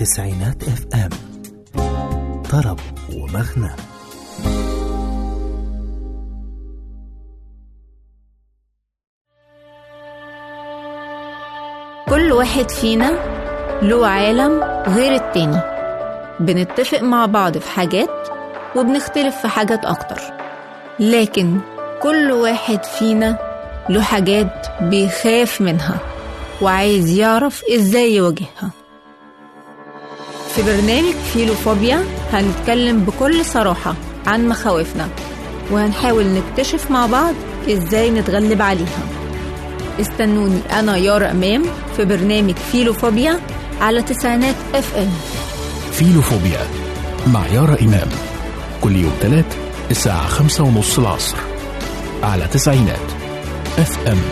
تسعينات اف ام طرب ومغنى كل واحد فينا له عالم غير التاني بنتفق مع بعض في حاجات وبنختلف في حاجات أكتر لكن كل واحد فينا له حاجات بيخاف منها وعايز يعرف ازاي يواجهها في برنامج فيلوفوبيا هنتكلم بكل صراحة عن مخاوفنا وهنحاول نكتشف مع بعض ازاي نتغلب عليها استنوني أنا يارا أمام في برنامج فيلوفوبيا على تسعينات اف ام فيلوفوبيا مع يارا إمام كل يوم تلات الساعة خمسة ونص العصر على تسعينات اف ام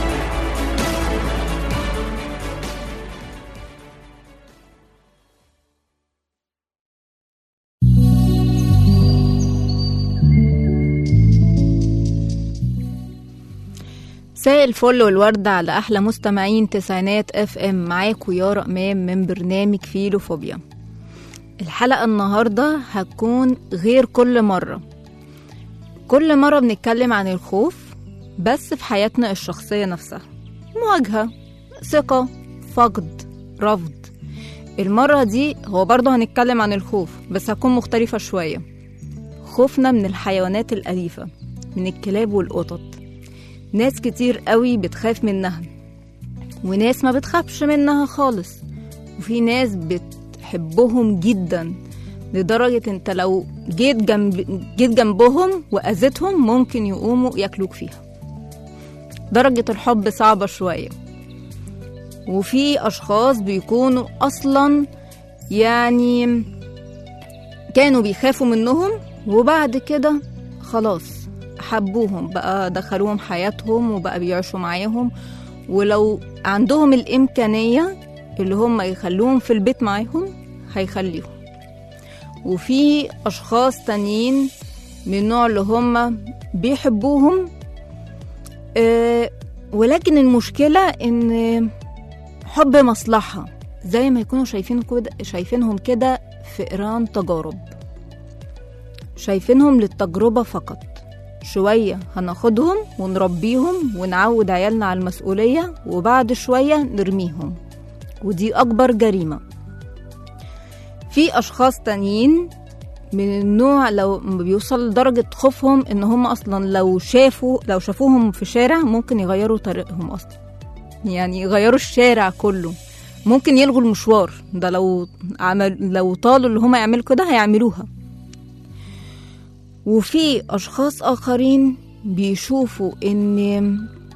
مساء الفل والورد على أحلى مستمعين تسعينات اف ام معاكم يارا أمام من برنامج فيلوفوبيا الحلقة النهاردة هتكون غير كل مرة كل مرة بنتكلم عن الخوف بس في حياتنا الشخصية نفسها مواجهة ثقة فقد رفض المرة دي هو برضه هنتكلم عن الخوف بس هكون مختلفة شوية خوفنا من الحيوانات الأليفة من الكلاب والقطط ناس كتير قوي بتخاف منها وناس ما بتخافش منها خالص وفي ناس بتحبهم جدا لدرجة انت لو جيت جنب جيت جنبهم وأذيتهم ممكن يقوموا ياكلوك فيها درجة الحب صعبة شوية وفي أشخاص بيكونوا أصلا يعني كانوا بيخافوا منهم وبعد كده خلاص حبوهم بقى دخلوهم حياتهم وبقى بيعيشوا معاهم ولو عندهم الإمكانية اللي هم يخلوهم في البيت معاهم هيخليهم وفي أشخاص تانيين من النوع اللي هم بيحبوهم آه ولكن المشكلة إن حب مصلحة زي ما يكونوا شايفين كده شايفينهم كده فئران تجارب شايفينهم للتجربة فقط شوية هناخدهم ونربيهم ونعود عيالنا على المسؤولية وبعد شوية نرميهم ودي أكبر جريمة في أشخاص تانيين من النوع لو بيوصل لدرجة خوفهم إن هم أصلا لو شافوا لو شافوهم في شارع ممكن يغيروا طريقهم أصلا يعني يغيروا الشارع كله ممكن يلغوا المشوار ده لو عمل لو طالوا اللي هم يعملوا كده هيعملوها وفي أشخاص آخرين بيشوفوا إن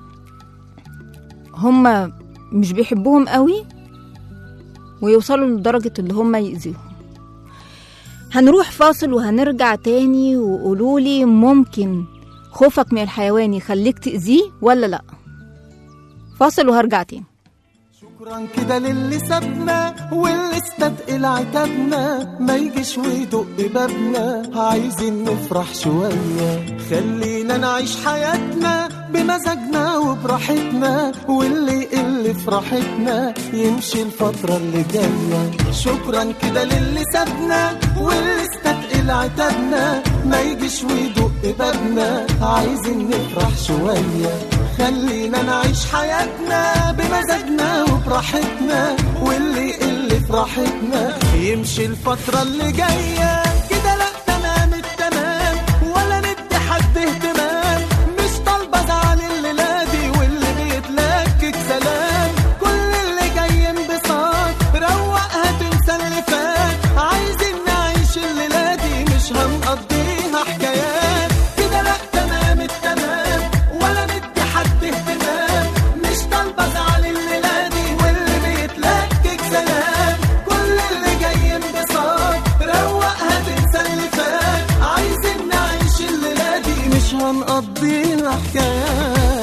هما مش بيحبوهم قوي ويوصلوا لدرجة اللي هما يأذيهم هنروح فاصل وهنرجع تاني وقولولي ممكن خوفك من الحيوان يخليك تأذيه ولا لأ فاصل وهرجع تاني شكرا كده للي سابنا واللي استثقل عتابنا ما يجيش ويدق بابنا عايزين نفرح شوية خلينا نعيش حياتنا بمزاجنا وبراحتنا واللي يقل في راحتنا يمشي الفترة اللي جاية شكرا كده للي سابنا واللي استثقل عتابنا ما يجيش ويدق بابنا عايزين نفرح شوية خلينا نعيش حياتنا بمزاجنا وبراحتنا واللي يقل في راحتنا يمشي الفترة اللي جاية كده لا تمام التمام ولا ندي حد اهتمام مش طالبة ازعل الليلة دي واللي بيتلكك سلام كل اللي جاي انبساط روقها تنسى اللي فات عايزين نعيش الليلة دي مش هنقضيها حكايات كده لا تمام التمام ولا ندي حد اهتمام مش طالبة ازعل الليلة دي واللي بيتلكك سلام كل اللي جاي انبساط روقها تنسى اللي فات عايزين نعيش الليلة دي مش هنقضيها حكايات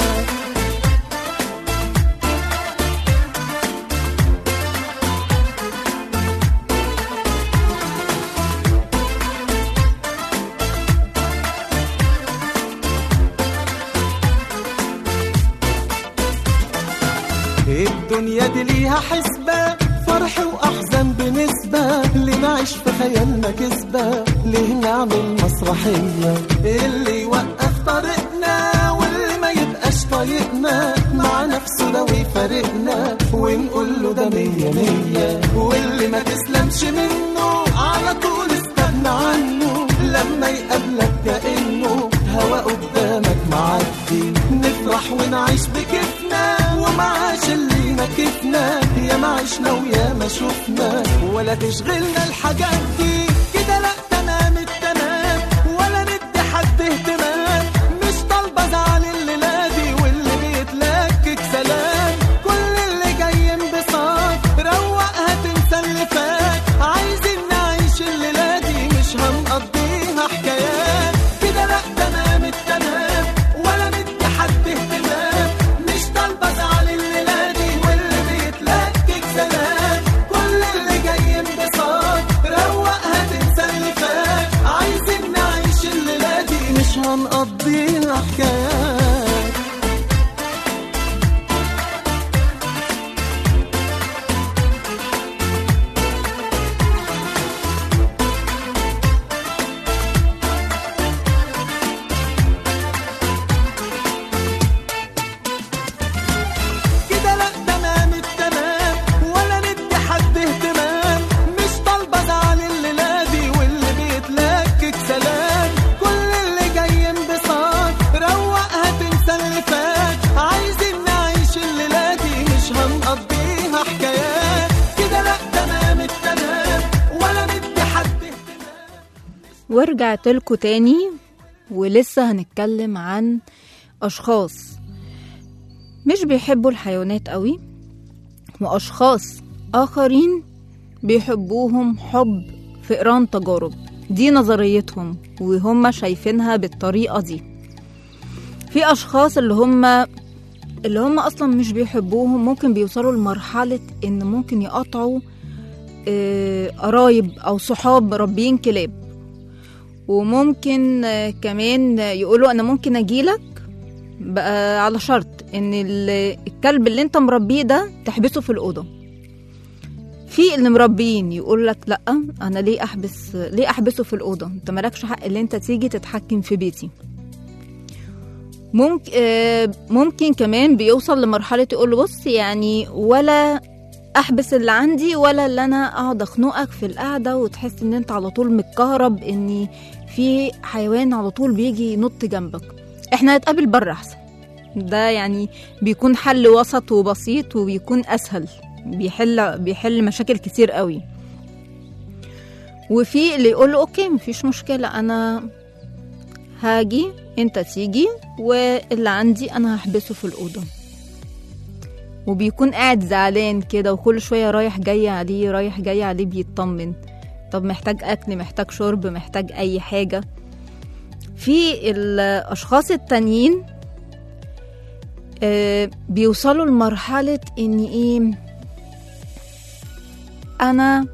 الدنيا دي ليها حسبة فرح وأحزان بنسبة ليه نعيش في خيالنا كذبة ليه نعمل مسرحية اللي يوقف طريقنا واللي ما يبقاش طايقنا مع نفسه لو يفارقنا ونقول له ده مية مية واللي ما تسلمش منه على طول استغنى عنه لما يقابلك كأنه هوا قدامك معدي نفرح ونعيش بكيفنا ومعاش اللي ما كيفنا يا ما عشنا ويا ما شفنا ولا تشغلنا الحاجات دي كده لا تمام التمام ولا ندي حد اهتمام مش طالبه زعل الليله دي واللي بيتلكك سلام كل اللي جاي انبساط روقها تنسى اللي فات عايزين نعيش الليله دي مش هنقضيها حكايات كده لا تمام التمام ولا ندي حد اهتمام مش طالبه زعل الليله دي واللي بيتلكك سلام كل اللي جاي انبساط روقها تنسى اللي فات عايزين نعيش الليله دي مش هنقضيها حكايات كده لا تمام التمام ولا ندي حد اهتمام مش طالبه زعل الليله دي واللي بيتلكك سلام كل اللي جاي انبساط روقها تنسى اللي فات عايزين نعيش الليله دي مش هنقضيها حكايات كده لا تمام التمام ولا ندي حد اهتمام ورجعت لكم تاني ولسه هنتكلم عن أشخاص مش بيحبوا الحيوانات قوي وأشخاص آخرين بيحبوهم حب فئران تجارب دي نظريتهم وهم شايفينها بالطريقة دي في أشخاص اللي هم اللي هم أصلا مش بيحبوهم ممكن بيوصلوا لمرحلة إن ممكن يقطعوا آه، قرايب أو صحاب مربيين كلاب وممكن آه، كمان يقولوا انا ممكن اجيلك بقى على شرط ان ال- الكلب اللي انت مربيه ده تحبسه في الاوضه في اللي مربيين يقول لك لا انا ليه احبس ليه احبسه في الاوضه انت مالكش حق ان انت تيجي تتحكم في بيتي ممكن ممكن كمان بيوصل لمرحله يقول له بص يعني ولا احبس اللي عندي ولا اللي انا اقعد اخنقك في القعده وتحس ان انت على طول متكهرب ان في حيوان على طول بيجي ينط جنبك احنا نتقابل بره احسن ده يعني بيكون حل وسط وبسيط وبيكون اسهل بيحل بيحل مشاكل كتير قوي وفي اللي يقول له اوكي مفيش مشكله انا هاجي انت تيجي واللي عندي انا هحبسه في الاوضه وبيكون قاعد زعلان كده وكل شويه رايح جاي عليه رايح جاي عليه بيطمن طب محتاج اكل محتاج شرب محتاج اي حاجه في الاشخاص التانيين آه، بيوصلوا لمرحله ان ايه انا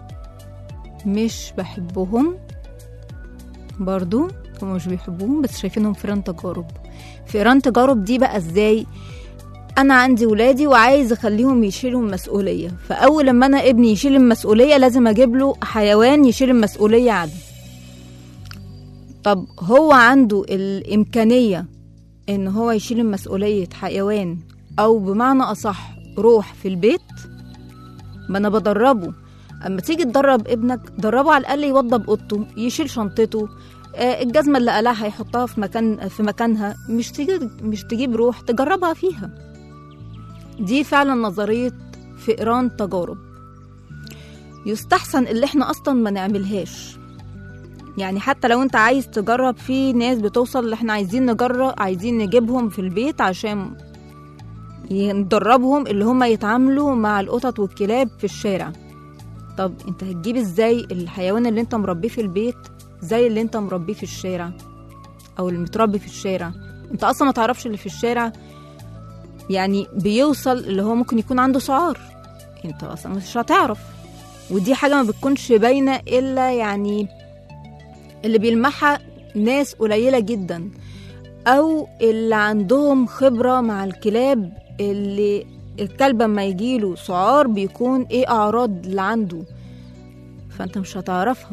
مش بحبهم برضو هم مش بيحبوهم بس شايفينهم فئران تجارب فئران تجارب دي بقى ازاي انا عندي ولادي وعايز اخليهم يشيلوا المسؤوليه فاول لما انا ابني يشيل المسؤوليه لازم اجيب له حيوان يشيل المسؤوليه عنه طب هو عنده الامكانيه ان هو يشيل مسؤوليه حيوان او بمعنى اصح روح في البيت ما انا بدربه اما تيجي تدرب ابنك دربه على الاقل يوضب اوضته يشيل شنطته آه، الجزمه اللي قلعها يحطها في مكان في مكانها مش تيجي مش تجيب روح تجربها فيها دي فعلا نظريه فئران تجارب يستحسن اللي احنا اصلا ما نعملهاش يعني حتى لو انت عايز تجرب في ناس بتوصل اللي احنا عايزين نجرب عايزين نجيبهم في البيت عشان ندربهم اللي هم يتعاملوا مع القطط والكلاب في الشارع طب انت هتجيب ازاي الحيوان اللي انت مربيه في البيت زي اللي انت مربيه في الشارع او اللي متربي في الشارع انت اصلا ما تعرفش اللي في الشارع يعني بيوصل اللي هو ممكن يكون عنده سعار انت اصلا مش هتعرف ودي حاجه ما بتكونش باينه الا يعني اللي بيلمحها ناس قليله جدا او اللي عندهم خبره مع الكلاب اللي الكلب اما يجيله سعار بيكون ايه اعراض اللي عنده فانت مش هتعرفها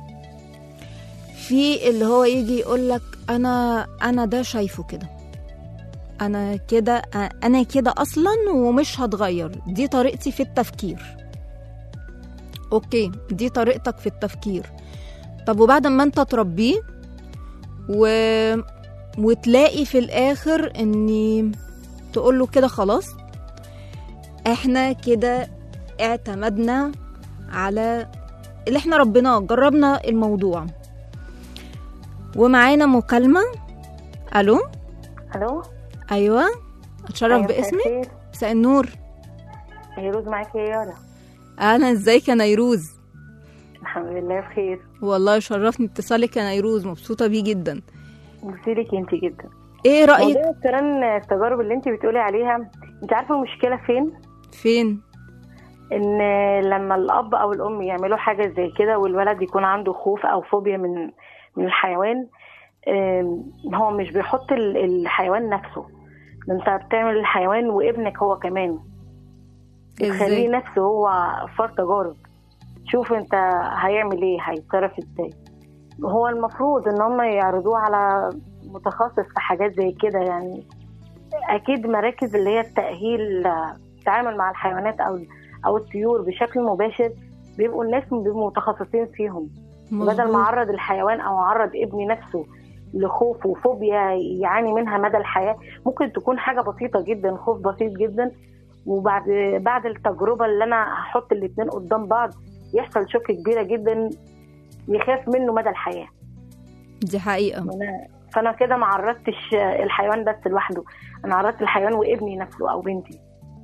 في اللي هو يجي يقولك انا انا ده شايفه كده انا كده انا كده اصلا ومش هتغير دي طريقتي في التفكير اوكي دي طريقتك في التفكير طب وبعد ما انت تربيه و... وتلاقي في الاخر اني تقول له كده خلاص احنا كده اعتمدنا على اللي احنا ربناه جربنا الموضوع ومعانا مكالمة الو الو ايوه اتشرف أيوة، باسمك مساء الخير. مساء النور فيروز معاكي يا يارا اهلا ازيك يا نيروز الحمد لله بخير والله شرفني اتصالك يا نيروز مبسوطة بيه جدا بصي لك انت جدا ايه رأيك موضوع كمان التجارب اللي انت بتقولي عليها انت عارفه المشكله فين فين ان لما الاب او الام يعملوا حاجه زي كده والولد يكون عنده خوف او فوبيا من من الحيوان آم، هو مش بيحط ال- الحيوان نفسه ده انت بتعمل الحيوان وابنك هو كمان بتخليه ازاي نفسه هو فار تجارب شوف انت هيعمل ايه هيتصرف ازاي هو المفروض ان هم يعرضوه على متخصص في حاجات زي كده يعني اكيد مراكز اللي هي التاهيل آه، التعامل مع الحيوانات او او الطيور بشكل مباشر بيبقوا الناس بيبقوا متخصصين فيهم بدل ما مظبوط. اعرض الحيوان او اعرض ابني نفسه لخوف وفوبيا يعاني منها مدى الحياه ممكن تكون حاجه بسيطه جدا خوف بسيط جدا وبعد بعد التجربه اللي انا هحط الاثنين قدام بعض يحصل شوك كبيره جدا يخاف منه مدى الحياه دي حقيقة أنا فانا كده ما عرضتش الحيوان بس لوحده انا عرضت الحيوان وابني نفسه او بنتي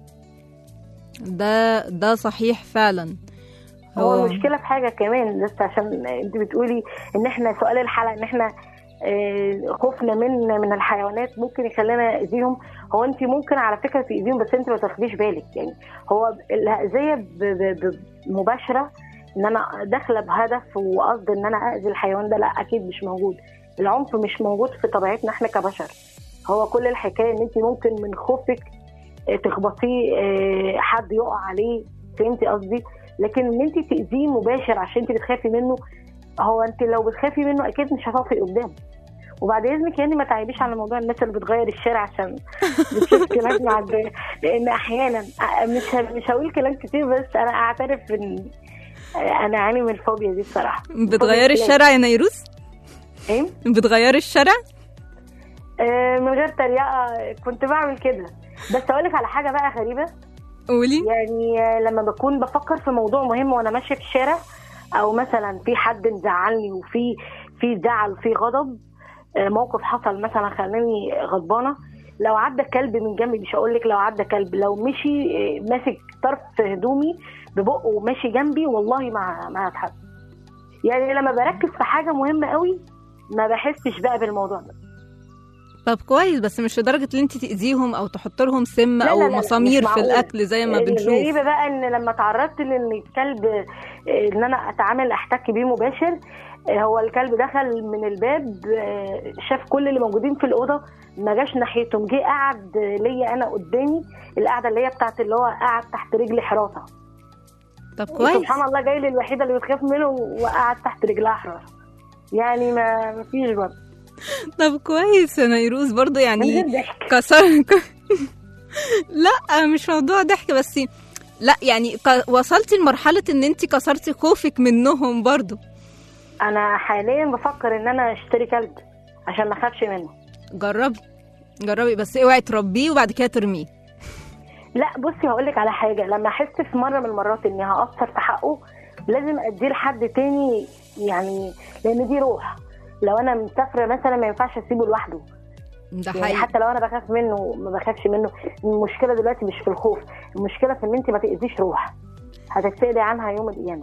ده ده صحيح فعلا هو المشكله في حاجه كمان بس عشان انت بتقولي ان احنا سؤال الحلقه ان احنا آه، خوفنا من من الحيوانات ممكن يخلينا ناذيهم هو انت ممكن على فكره تاذيهم بس انت ما تاخديش بالك يعني هو الاذيه ب- ب- ب- مباشره ان انا داخله بهدف وقصد ان انا اذي الحيوان ده لا اكيد مش موجود العنف مش موجود في طبيعتنا احنا كبشر هو كل الحكايه ان انت ممكن من خوفك آه، تخبطيه آه، حد يقع عليه فهمتي قصدي لكن ان انت تاذيه مباشر عشان انت بتخافي منه هو انت لو بتخافي منه اكيد مش هتقفي قدامه وبعد اذنك يعني ما تعيبيش على موضوع الناس اللي بتغير الشارع عشان بتشوف كلام معديه لان احيانا آه، مش ه- مش هقول كلام كتير بس انا اعترف ان آه، انا اعاني من الفوبيا دي الصراحه بتغيري فوبيا الشارع يا نيروز ايه بتغيري الشارع آه، من غير تريقه كنت بعمل كده بس اقول لك على حاجه بقى غريبه قولي يعني آه، لما بكون بفكر في موضوع مهم وانا ماشيه في الشارع او مثلا في حد مزعلني وفي في زعل وفي غضب آه، موقف حصل مثلا خلاني غضبانه لو عدى كلب من جنبي مش هقول لك لو عدى كلب لو مشي آه، ماسك طرف هدومي ببقه وماشي جنبي والله ما ما هتحس يعني لما بركز في حاجه مهمه قوي ما بحسش بقى بالموضوع ده طب كويس بس مش لدرجة ان انت تأذيهم او تحط لهم سم لا، او لا، لا، لا، مسامير مش في معقول. الاكل زي ما بنشوف الغريبه بقى ان لما تعرضت لان الكلب آه، ان انا اتعامل احتك بيه مباشر آه، هو الكلب دخل من الباب آه، شاف كل اللي موجودين في الاوضه ما جاش ناحيتهم جه قعد ليا انا قدامي القعده اللي هي بتاعت اللي هو قعد تحت رجلي حراسه طب كويس سبحان الله جاي لي الوحيده اللي بتخاف منه وقعد تحت رجلها حراسه يعني ما ما فيش برضه طب كويس يا نيروز برضو من يعني غير ضحك كسر لا مش موضوع ضحك بس لا يعني ك- وصلتي لمرحلة ان انت كسرتي خوفك منهم برضو انا حاليا بفكر ان انا اشتري كلب عشان ما اخافش منه جربي جربي بس اوعي تربيه وبعد كده ترميه لا بصي هقول لك على حاجه لما احس في مره من المرات اني هاثر في حقه لازم اديه لحد تاني يعني لان دي روح لو انا مسافره مثلا ما ينفعش اسيبه لوحده ده يعني حقيقي حتى لو انا بخاف منه ما بخافش منه المشكله دلوقتي مش في الخوف المشكله في ان انت ما تاذيش روح هتتسالي عنها يوم القيامه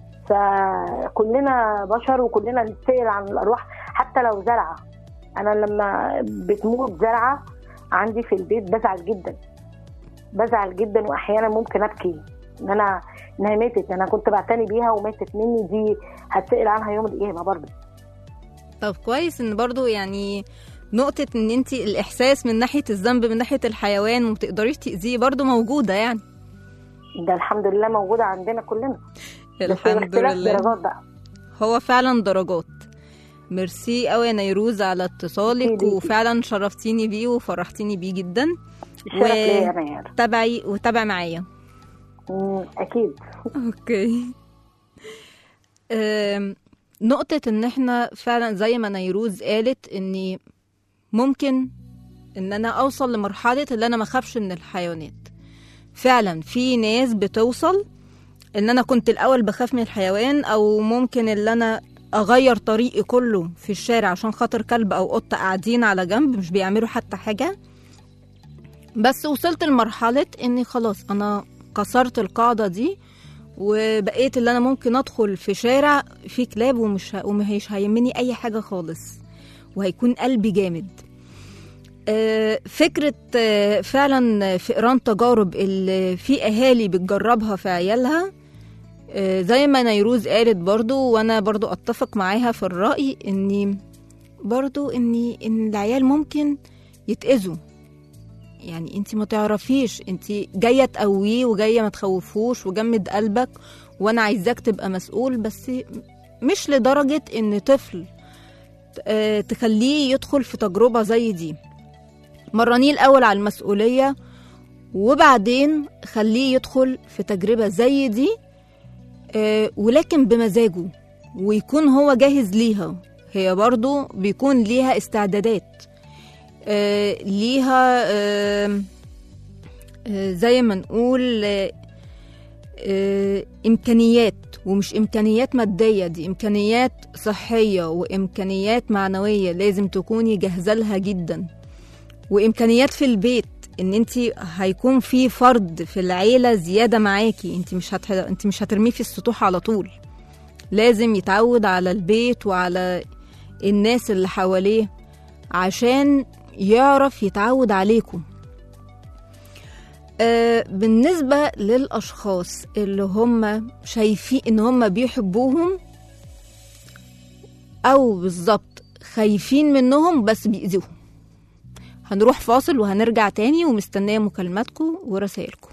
فكلنا بشر وكلنا نتسال عن الارواح حتى لو زرعه انا لما بتموت زرعه عندي في البيت بزعل جدا بزعل جدا واحيانا ممكن ابكي ان انا انها ماتت انا كنت بعتني بيها وماتت مني دي هتسال عنها يوم القيامه برضه طب كويس ان برضو يعني نقطة ان انت الاحساس من ناحية الذنب من ناحية الحيوان وما تقدريش تأذيه برضو موجودة يعني ده الحمد لله موجوده عندنا كلنا بس هي الحمد اختلاف لله درجات بقى هو فعلا درجات ميرسي قوي يا نيروز على اتصالك ليكي. وفعلا شرفتيني بيه وفرحتيني بيه جدا الشرف ليا انا يعني تابعي وتابع معايا مم، اكيد اوكي أم، نقطة ان احنا فعلا زي ما نيروز قالت اني ممكن ان انا اوصل لمرحلة اللي انا ما اخافش من الحيوانات فعلا في ناس بتوصل ان انا كنت الاول بخاف من الحيوان او ممكن ان انا اغير طريقي كله في الشارع عشان خاطر كلب او قطة قاعدين على جنب مش بيعملوا حتى حاجة بس وصلت لمرحلة اني خلاص انا كسرت القاعدة دي وبقيت اللي انا ممكن ادخل في شارع فيه كلاب ومش ه- ومش هيهمني اي حاجة خالص وهيكون قلبي جامد آه، فكرة آه، فعلا فئران تجارب اللي في أهالي بتجربها في عيالها آه، زي ما نيروز قالت برضو وأنا برضو أتفق معاها في الرأي إني برضو إني إن العيال ممكن يتأذوا يعني انت ما تعرفيش انت جايه تقويه وجايه ما تخوفوش وجمد قلبك وانا عايزاك تبقى مسؤول بس مش لدرجه ان طفل آه، تخليه يدخل في تجربه زي دي مرنيه الاول على المسؤوليه وبعدين خليه يدخل في تجربه زي دي آه، ولكن بمزاجه ويكون هو جاهز ليها هي برضو بيكون ليها استعدادات آه، ليها آه، آه، زي ما نقول آه، آه، إمكانيات ومش إمكانيات مادية دي إمكانيات صحية وإمكانيات معنوية لازم تكوني جاهزة لها جدا وإمكانيات في البيت إن أنت هيكون في فرد في العيلة زيادة معاكي أنت مش هتح... أنت مش هترميه في السطوح على طول لازم يتعود على البيت وعلى الناس اللي حواليه عشان يعرف يتعود عليكم آه بالنسبة للأشخاص اللي هم شايفين إن هم بيحبوهم أو بالظبط خايفين منهم بس بيأذوهم هنروح فاصل وهنرجع تاني ومستنية مكالماتكم ورسائلكم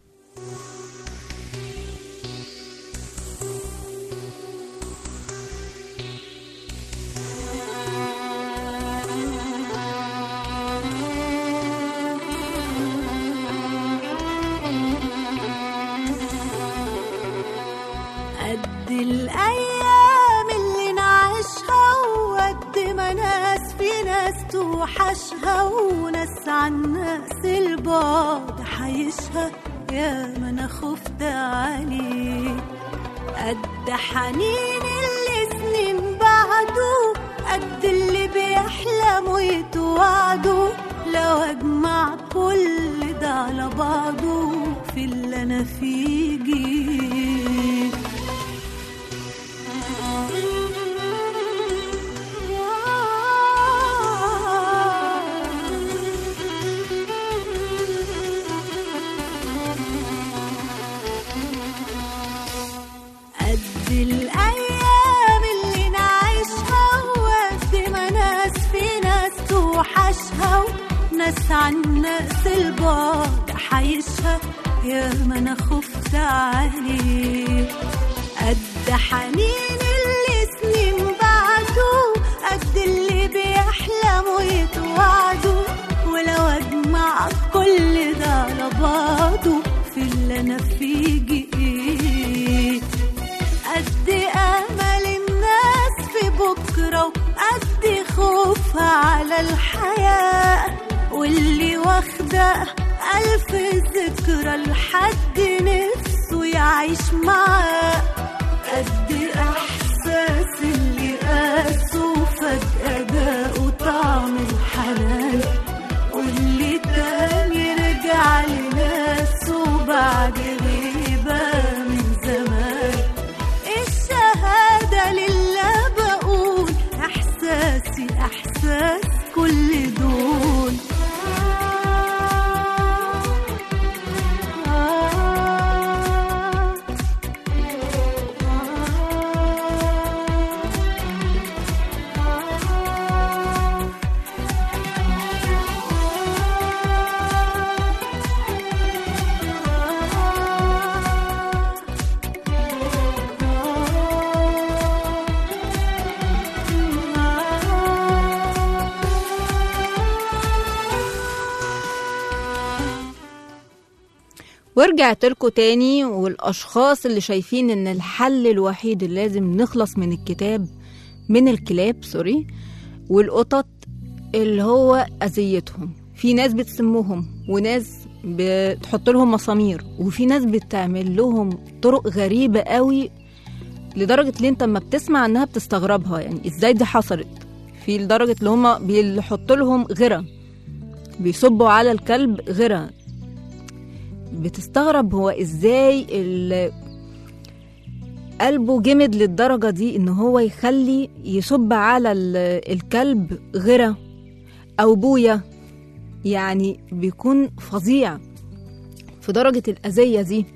قد الأيام اللي نعيشها وقد ما ناس في ناس توحشها وناس عن ناس البعد حيشها يا ما أنا خفت عليه قد حنين اللي سنين بعده قد اللي بيحلموا يتوعدوا لو أجمع كل ده على بعضه في اللي أنا فيه جيت قد الأيام اللي نعيشها وقد ما ناس في ناس توحشها وناس عن ناس البعد حيشها يا ما أنا خفت عليه قد حنين اللي سنين بعده قد اللي بيحلموا يتوعدوا ولو أجمع كل ده على بعضه في اللي أنا فيه جئت قد امل الناس في بكره وقد خوفها على الحياه واللي واخده الف ذكرى لحد نفسه يعيش معاه قد احساس اللي قاسه فجاه داقوا طعم الحنان واللي تاني رجع لناسه بعد غيبه من زمان الشهادة لله بقول إحساسي إحساس كل دول آه ورجعت لكم تاني والأشخاص اللي شايفين إن الحل الوحيد اللي لازم نخلص من الكتاب من الكلاب سوري والقطط اللي هو أذيتهم في ناس بتسمهم وناس بتحط لهم مسامير وفي ناس بتعمل لهم طرق غريبة قوي لدرجة اللي انت لما بتسمع عنها بتستغربها يعني ازاي دي حصلت في لدرجة اللي هما بيحطوا لهم غرة بيصبوا على الكلب غرة بتستغرب هو ازاي ال- قلبه جمد للدرجة دي ان هو يخلي يصب على ال- الكلب غرة او بوية يعني بيكون فظيع في درجة الأذية دي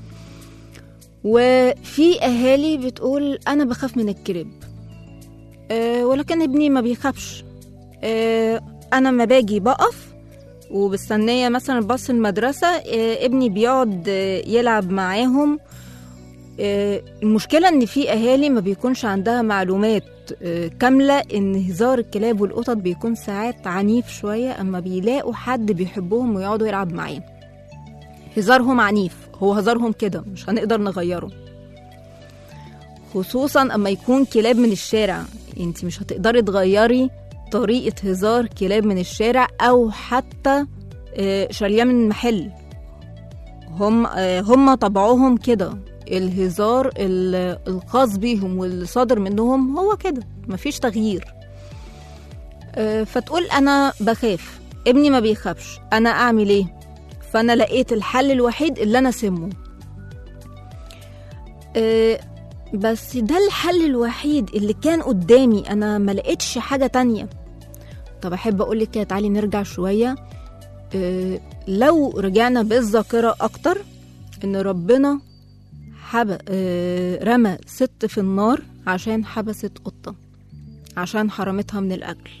وفي أهالي بتقول أنا بخاف من الكلاب أه ولكن ابني ما بيخافش أه أنا ما باجي بقف وبستنية مثلا باص المدرسة أه ابني بيقعد آه، يلعب معاهم آه، المشكلة إن في أهالي ما بيكونش عندها معلومات آه، كاملة إن هزار الكلاب والقطط بيكون ساعات عنيف شوية أما بيلاقوا حد بيحبهم ويقعدوا يلعب معاه هزارهم عنيف هو هزارهم كده مش هنقدر نغيره خصوصا أما يكون كلاب من الشارع انت مش هتقدري تغيري طريقة هزار كلاب من الشارع أو حتى آه، شارياه من محل هم آه، هم طبعهم كده الهزار ال- الخاص بيهم واللي صادر منهم هو كده مفيش تغيير آه، فتقول انا بخاف ابني ما بيخافش انا اعمل ايه فانا لقيت الحل الوحيد اللي انا اسمه آه، بس ده الحل الوحيد اللي كان قدامي انا ما لقيتش حاجه تانية طب احب اقول لك كده تعالي نرجع شويه آه، لو رجعنا بالذاكره اكتر ان ربنا حب... آه، رمى ست في النار عشان حبست قطة عشان حرمتها من الأكل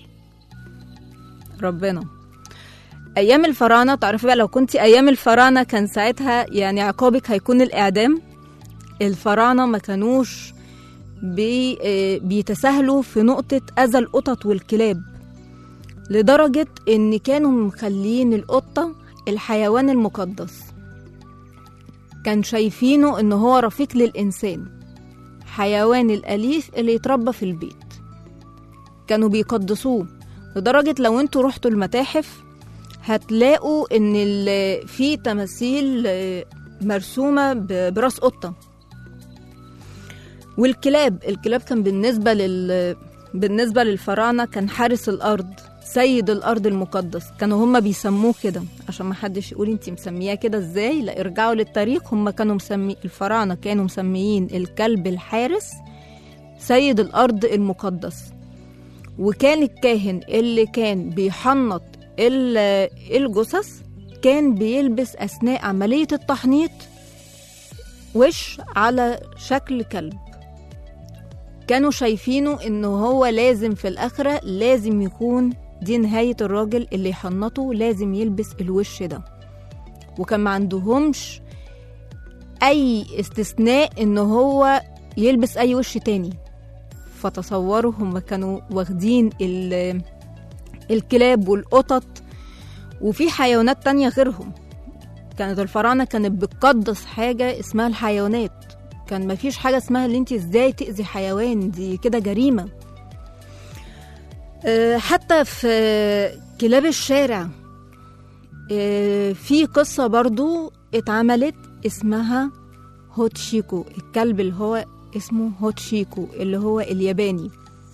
ربنا أيام الفراعنة تعرفي بقى لو كنت أيام الفراعنة كان ساعتها يعني عقابك هيكون الإعدام الفراعنة ما كانوش بي... آه، بيتساهلوا في نقطة أذى القطط والكلاب لدرجة إن كانوا مخلين القطة الحيوان المقدس كان شايفينه إن هو رفيق للإنسان حيوان الأليف اللي يتربى في البيت كانوا بيقدسوه لدرجة لو انتوا رحتوا المتاحف هتلاقوا إن ال- في تماثيل آه، مرسومة ب- براس قطة والكلاب الكلاب كان بالنسبة لل بالنسبة للفراعنة كان حارس الأرض سيد الأرض المقدس كانوا هما بيسموه كده عشان ما حدش يقول انتي مسمياه كده ازاي لا ارجعوا للتاريخ هما كانوا مسمي الفراعنة كانوا مسميين الكلب الحارس سيد الأرض المقدس وكان الكاهن اللي كان بيحنط ال- الجثث كان بيلبس أثناء عملية التحنيط وش على شكل كلب كانوا شايفينه انه هو لازم في الاخرة لازم يكون دي نهاية الراجل اللي يحنطه لازم يلبس الوش ده وكان ما عندهمش اي استثناء ان هو يلبس اي وش تاني فتصوروا هم كانوا واخدين ال- الكلاب والقطط وفي حيوانات تانية غيرهم كانت الفراعنة كانت بتقدس حاجة اسمها الحيوانات كان مفيش حاجة اسمها اللي انت ازاي تأذي حيوان دي كده جريمة آه، حتى في كلاب الشارع آه، في قصة برضو اتعملت اسمها هوتشيكو الكلب اللي هو اسمه هوتشيكو اللي هو الياباني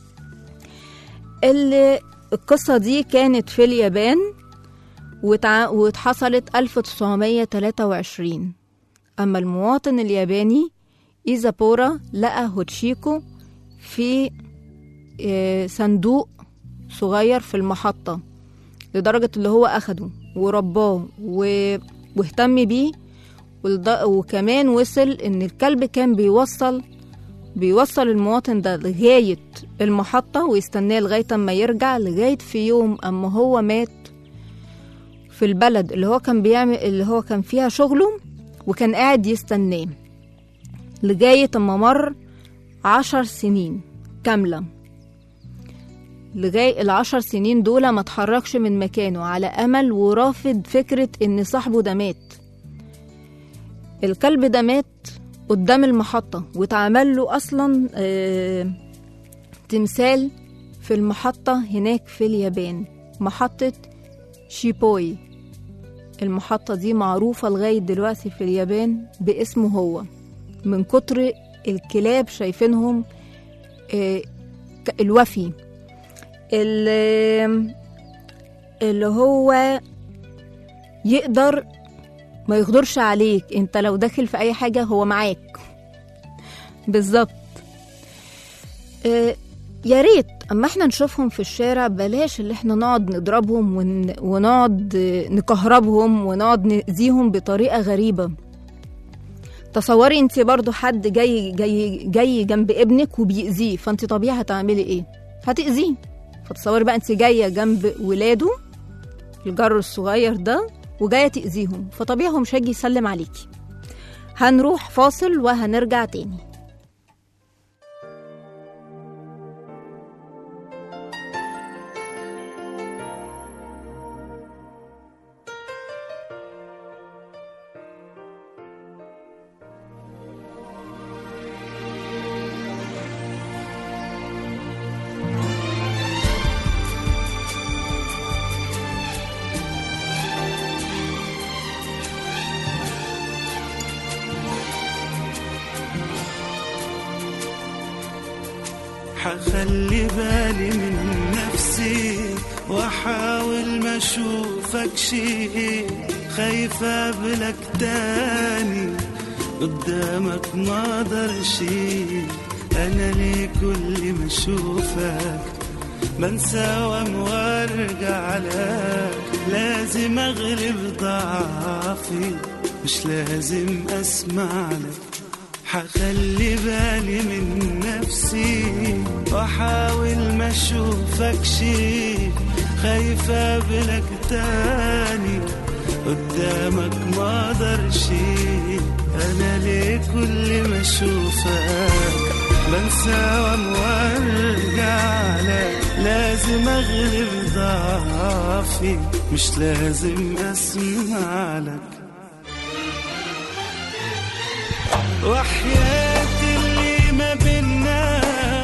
اللي القصة دي كانت في اليابان وتع... واتحصلت 1923 أما المواطن الياباني إيزابورا لقى هوتشيكو في آه، صندوق صغير في المحطة لدرجة اللي هو أخده ورباه و- واهتم بيه ولد- وكمان وصل إن الكلب كان بيوصل بيوصل المواطن ده لغاية المحطة ويستناه لغاية أما يرجع لغاية في يوم أما هو مات في البلد اللي هو كان بيعمل اللي هو كان فيها شغله وكان قاعد يستناه لغاية أما مر عشر سنين كاملة لغاية العشر سنين دول ما اتحركش من مكانه على أمل ورافض فكرة إن صاحبه ده مات الكلب ده مات قدام المحطة واتعمل له أصلا آه تمثال في المحطة هناك في اليابان محطة شيبوي المحطة دي معروفة لغاية دلوقتي في اليابان باسمه هو من كتر الكلاب شايفينهم آه، ك- الوفي ال- اللي هو يقدر ما يغدرش عليك انت لو داخل في اي حاجة هو معاك بالظبط آه، يا ريت اما احنا نشوفهم في الشارع بلاش اللي احنا نقعد نضربهم ون... ونقعد آه، نكهربهم ونقعد نأذيهم بطريقة غريبة تصوري انت برضو حد جاي جاي جاي جنب ابنك وبيأذيه فانت طبيعي هتعملي ايه هتأذيه فتصوري بقى انت جاية جنب ولاده الجر الصغير ده وجاية تأذيهم فطبيعي هو مش هيجي يسلم عليكي هنروح فاصل وهنرجع تاني حخلي بالي من نفسي واحاول ما اشوفك شيء خايفة اقابلك تاني قدامك ما اقدرش انا ليه كل ما اشوفك بنسى وارجع لك لازم اغلب ضعفي مش لازم اسمع لك حخلي بالي من نفسي واحاول ما اشوفك شي خايفة اقابلك تاني قدامك ما اقدرش انا ليه كل ما اشوفك بنسى وارجع لك لازم اغلب ضعفي مش لازم اسمع لك وحياة اللي ما بينا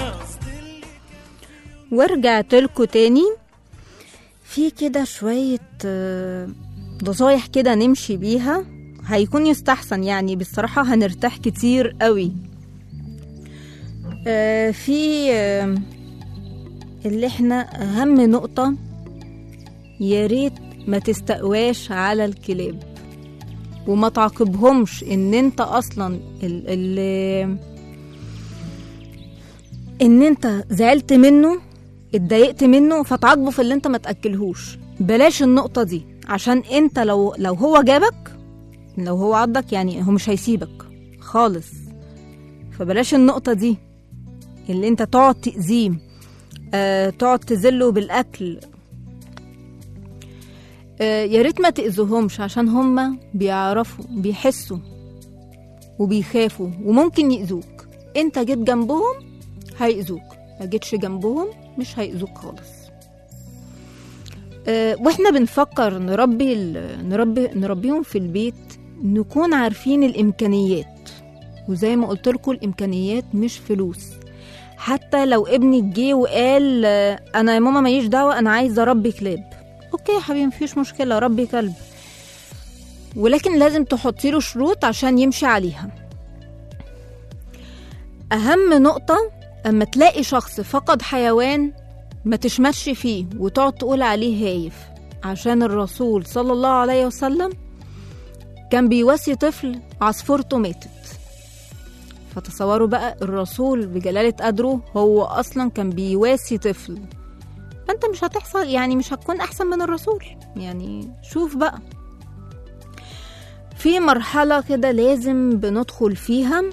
ورجعت لكم تاني في كده شوية آه، نصايح كده نمشي بيها هيكون يستحسن يعني بصراحة هنرتاح كتير قوي آه، في آه، اللي احنا أهم نقطة يا ريت ما تستقواش على الكلاب وما تعاقبهمش ان انت اصلا ال ال ان انت زعلت منه اتضايقت منه فتعاقبه في اللي انت ما تاكلهوش بلاش النقطه دي عشان انت لو لو هو جابك لو هو عضك يعني هو مش هيسيبك خالص فبلاش النقطه دي اللي انت تقعد تاذيه آه تقعد تذله بالاكل آه يا ريت ما تاذوهمش عشان هما بيعرفوا بيحسوا وبيخافوا وممكن يأذوك انت جيت جنبهم هيأذوك ما جيتش جنبهم مش هيأذوك خالص أه واحنا بنفكر نربي ال- نربي نربيهم في البيت نكون عارفين الامكانيات وزي ما قلت لكم الامكانيات مش فلوس حتى لو ابنك جه وقال آه، انا يا ماما ماليش دعوه انا عايزه اربي كلاب اوكي يا حبيبي مفيش مشكله ربي كلب ولكن لازم تحطي له شروط عشان يمشي عليها اهم نقطه اما تلاقي شخص فقد حيوان ما تشمتش فيه وتقعد تقول عليه هايف عشان الرسول صلى الله عليه وسلم كان بيوصي طفل عصفورته ماتت فتصوروا بقى الرسول بجلالة قدره هو أصلا كان بيواسي طفل فأنت مش هتحصل يعني مش هتكون أحسن من الرسول يعني شوف بقى في مرحلة كده لازم بندخل فيها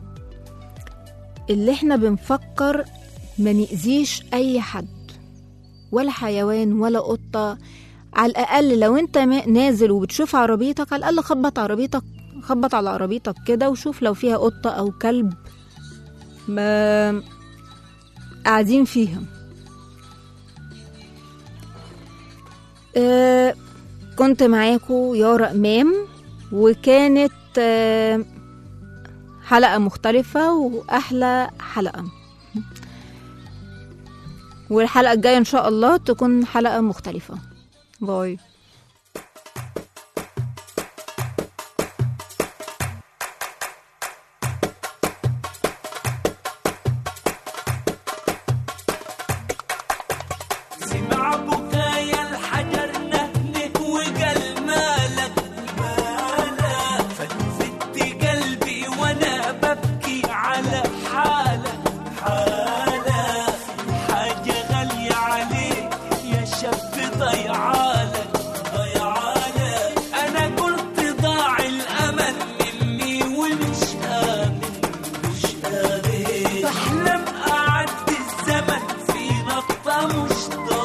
اللي احنا بنفكر ما نأذيش أي حد ولا حيوان ولا قطة على الأقل لو انت ما- نازل وبتشوف عربيتك على الأقل خبط عربيتك خبط على عربيتك كده وشوف لو فيها قطة أو كلب ما قاعدين فيها أه كنت معاكو يارا إمام وكانت آه، حلقة مختلفة وأحلى حلقة والحلقة الجاية إن شاء الله تكون حلقة مختلفة باي سمع بكايا الحجر نهنك وقال مالك مالك فلفت قلبي وانا ببكي على حالك حالك حاجة غالية عليك يا شاب ضيعالك ضيعالك انا قلت ضاع الامل مني ومش امن مش امن بحلم اعدي الزمن في نقطة مش ضايع